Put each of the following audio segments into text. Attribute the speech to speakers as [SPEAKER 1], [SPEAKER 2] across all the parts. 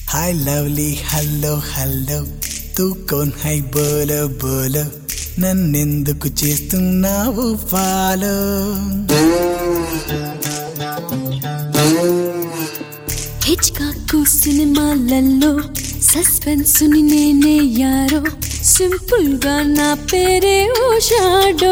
[SPEAKER 1] हाय lovely hello hello తూ కోన్ హై బోలో బోలో నన్నెందుకు చేస్తున్నావు ఫాలో
[SPEAKER 2] హిచ్కాకు సినిమాలలో సస్పెన్స్ ని నేనే యారో సింపుల్ గా నా పేరే ఓ shadow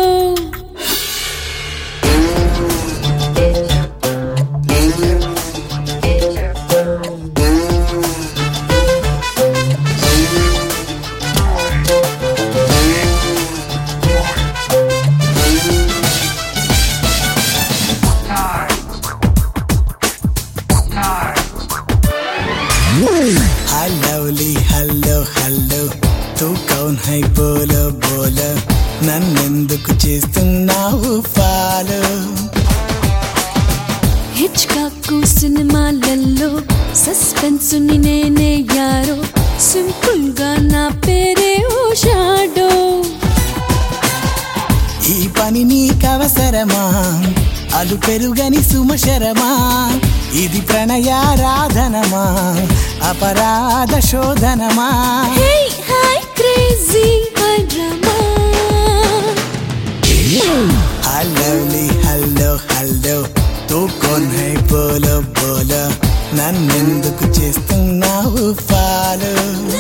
[SPEAKER 1] hi lovely hello hello తూ కౌన్ హై బోలో బోలో నన్నెందుకు చేస్తున్నావు ఫాలో
[SPEAKER 2] హిచ్కాకు సినిమాలలో సస్పెన్స్ ని నేనే యారో సింపుల్ గా నా పేరే ఓ షాడో
[SPEAKER 1] ఈ పని నీకవసరమా అలు పెరుగని సుమశరమా ఇది ప్రణయారాధనమా అపరాధ శోధనమా
[SPEAKER 2] hey hi crazy hi drama
[SPEAKER 1] hi lovely hello hello తూ కోన్ హై బోలో బోలో నన్నెందుకు చేస్తున్నావు ఫాలో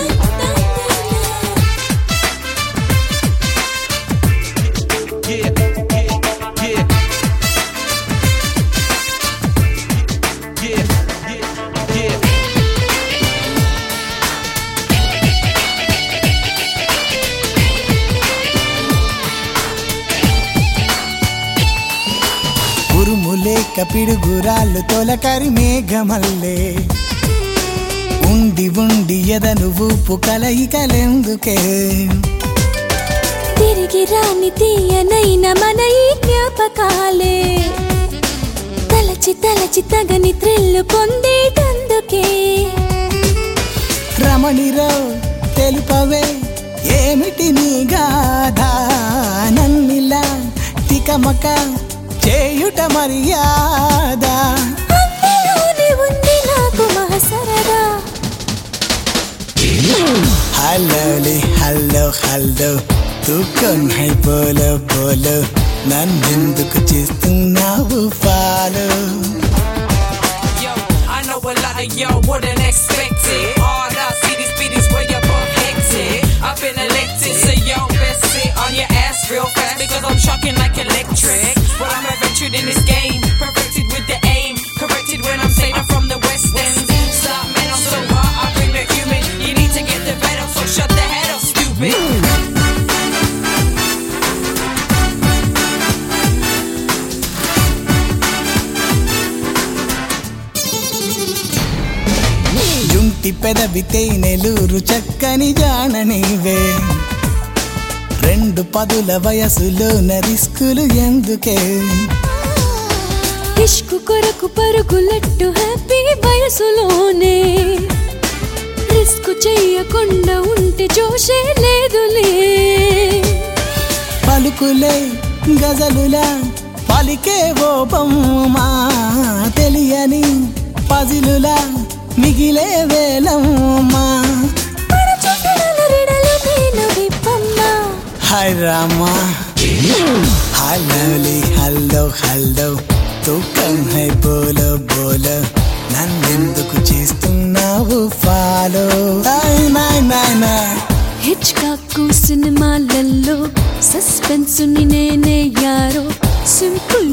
[SPEAKER 1] ఉరుములే కపిడుగురాళ్ళు తొలకరి మేఘమల్లే ఉండి ఉండి ఎదను ఊపు కలయికలెందుకే
[SPEAKER 2] తిరిగి రాని తీయనైన మన ఈ జ్ఞాపకాలే తలచి తలచి తగని త్రిల్లు పొందేటందుకే
[SPEAKER 1] రమణిరో తెలుపవే ఏమిటి నీ గాథ నన్నిలా తికమక చేయుట మర్యాద
[SPEAKER 2] అందులోనే ఉంది నాకు మహసరదా
[SPEAKER 1] హల్లోలి హల్లో హల్లో తూకొని హై బోలో బోలో నన్నెందుకు చేస్తున్నావు follow
[SPEAKER 3] Yo, I know a lot of y'all wouldn't expect it. All I see these beaties where you're both hectic. I've been elected, so y'all best sit on your ass real fast because I'm shocking like electric. Well, I'm a veteran in this game, perfected with the aim, corrected when I'm saying I'm from the West End. Stop, man, I'm so hot, I bring the human. You need to get the vet up, so shut the head up, stupid.
[SPEAKER 1] జుంటి పెదవి తేనెలూరు చక్కని జాననివే రెండు పదుల వయసులో రిస్కులు ఎందుకే
[SPEAKER 2] ఇష్కు కొరకు పరుగులట్టు హ్యాపీ వయసులోనే రిస్క్ చెయ్యకుండా ఉంటే జోషే లేదులే
[SPEAKER 1] పలుకులే గజలులా పలికే ఓ బొమ్మా తెలియని పజిలులా మిగిలే వేలమ్మా
[SPEAKER 2] మన చుట్టూల రిడలు నేను విప్పమ్మా
[SPEAKER 1] హాయ్ రామా హాయ్ లవ్లీ హల్లో హల్లో తూకం హై బోలో బోలో నన్నెందుకు చేస్తున్నావు ఫాలో నాయ్ నాయ్ నాయ్ నాయ్
[SPEAKER 2] హిచ్కాకు సినిమాలలో సస్పెన్స్ ని నేనే యారో సింపుల్